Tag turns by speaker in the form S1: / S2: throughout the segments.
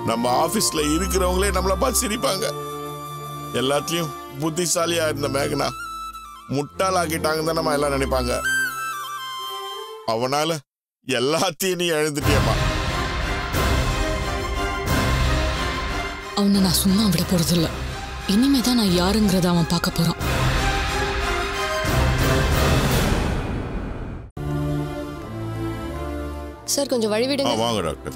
S1: நம்ம ஆபீஸ்ல இருக்கிறவங்களே நம்மள பார்த்து சிரிப்பாங்க எல்லாத்துலயும் புத்திசாலியா இருந்த மேகனா முட்டாளாக்கிட்டாங்க தான் நம்ம எல்லாம் நினைப்பாங்க அவனால எல்லாத்தையும் நீ எழுந்துட்டியம்மா
S2: அவனை நான் சும்மா விட போறதில்ல இனிமே தான் நான் யாருங்கிறத அவன் பார்க்க போறான்
S3: சார் கொஞ்சம் வழி
S1: ஆ,
S3: விடுங்க
S1: வாங்க doctor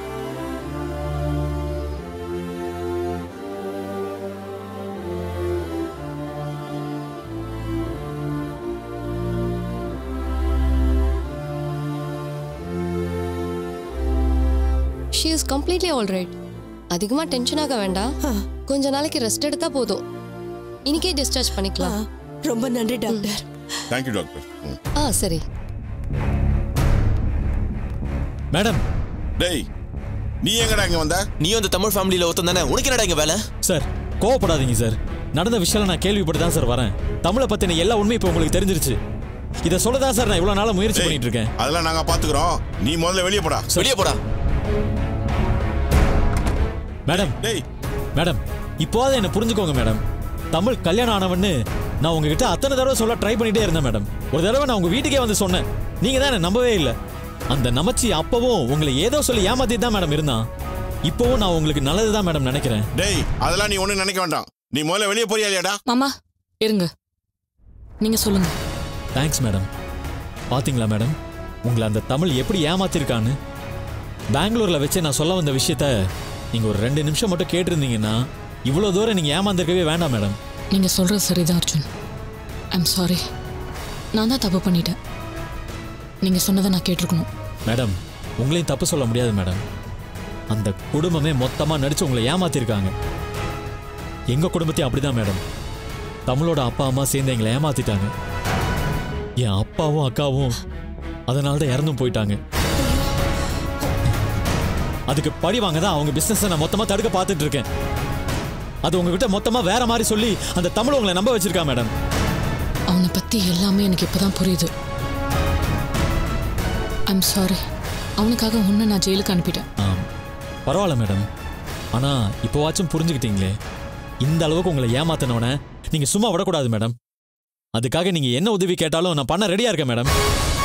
S3: she is completely all right அதிகமா டென்ஷன் ஆக வேண்டாம் கொஞ்ச நாளைக்கு ரெஸ்ட் எடுத்தா போதும் இன்னைக்கே டிஸ்சார்ஜ் பண்ணிக்கலாம்
S4: ரொம்ப நன்றி டாக்டர்
S1: தேங்க்யூ டாக்டர் ம்.
S3: ஆ சரி
S5: மேடம்
S1: டேய் நீ எங்கடா இங்க வந்த
S6: நீயும் அந்த தமிழ் ஃபேமிலியில ஒருத்தன் தானே உனக்கு என்னடா இங்க வேலை
S5: சார் கோவப்படாதீங்க சார் நடந்த விஷயம் நான் கேள்விப்பட்டு தான் சார் வரேன் தமிழை பத்தின எல்லா உண்மையும் இப்போ உங்களுக்கு தெரிஞ்சிருச்சு இதை சொல்ல தான் சார் நான் இவ்வளவு நாளா முயற்சி
S1: டேய்,
S5: பண்ணிட்டு இருக்கேன்
S1: அதெல்லாம் நாங்க பாத்துக்கிறோம் நீ முதல்ல வெளியே போடா
S6: வெளியே போடா
S5: மேடம்
S1: டேய்
S5: மேடம் இப்போது என்ன புரிஞ்சுக்கோங்க மேடம் தமிழ் கல்யாணம் ஆனவன்னு நான் உங்ககிட்ட அத்தனை தடவை சொல்ல ட்ரை பண்ணிட்டே இருந்தேன் மேடம் ஒரு தடவை நான் உங்க வீட்டுக்கே வந்து சொன்னேன் நீங்க தான் என்னை நம்பவே இல்லை அந்த நமச்சி அப்பவும் உங்களை ஏதோ சொல்லி ஏமாத்திட்டு தான் மேடம் இருந்தான் இப்போவும் நான் உங்களுக்கு நல்லது தான் மேடம் நினைக்கிறேன்
S1: டேய் அதெல்லாம் நீ ஒண்ணும் நினைக்க வேண்டாம் நீ முதல்ல வெளியே போறியா இல்லையாடா
S2: மாமா இருங்க நீங்க சொல்லுங்க
S5: தேங்க்ஸ் மேடம் பாத்தீங்களா மேடம் உங்களை அந்த தமிழ் எப்படி ஏமாத்திருக்கான்னு பெங்களூர்ல வச்சு நான் சொல்ல வந்த விஷயத்த நீங்க ஒரு ரெண்டு நிமிஷம் மட்டும் கேட்டிருந்தீங்கன்னா இவ்வளோ தூரம் நீங்க ஏமாந்திருக்கவே வேண்டாம் மேடம்
S2: நீங்க சொல்றது சரிதான் அர்ஜுன் ஐம் சாரி நான் தான் தப்பு பண்ணிட்டேன் நீங்க சொன்னதை நான் கேட்டிருக்கணும்
S5: மேடம் உங்களையும் தப்பு சொல்ல முடியாது மேடம் அந்த குடும்பமே மொத்தமா நடிச்சு உங்களை ஏமாத்திருக்காங்க எங்க குடும்பத்தையும் அப்படிதான் மேடம் தமிழோட அப்பா அம்மா சேர்ந்து எங்களை ஏமாத்திட்டாங்க என் அப்பாவும் அக்காவும் அதனால தான் இறந்தும் போயிட்டாங்க அதுக்கு பழி வாங்க தான் அவங்க பிசினஸ் நான் மொத்தமா தடுக்க பார்த்துட்டு இருக்கேன் அது உங்ககிட்ட மொத்தமா வேற மாதிரி சொல்லி அந்த தமிழ் உங்களை நம்ப வச்சிருக்கா மேடம்
S2: அவனை பத்தி எல்லாமே எனக்கு இப்பதான் புரியுது ஐம் சாரி அவனுக்காக உன்னை நான் ஜெயிலுக்கு அனுப்பிட்டேன்
S5: ஆம் பரவாயில்ல மேடம் ஆனா இப்போவாச்சும் புரிஞ்சுக்கிட்டீங்களே இந்த அளவுக்கு உங்களை ஏமாத்தினவன நீங்க சும்மா விடக்கூடாது மேடம் அதுக்காக நீங்க என்ன உதவி கேட்டாலும் நான் பண்ண ரெடியா இருக்கேன் மேடம்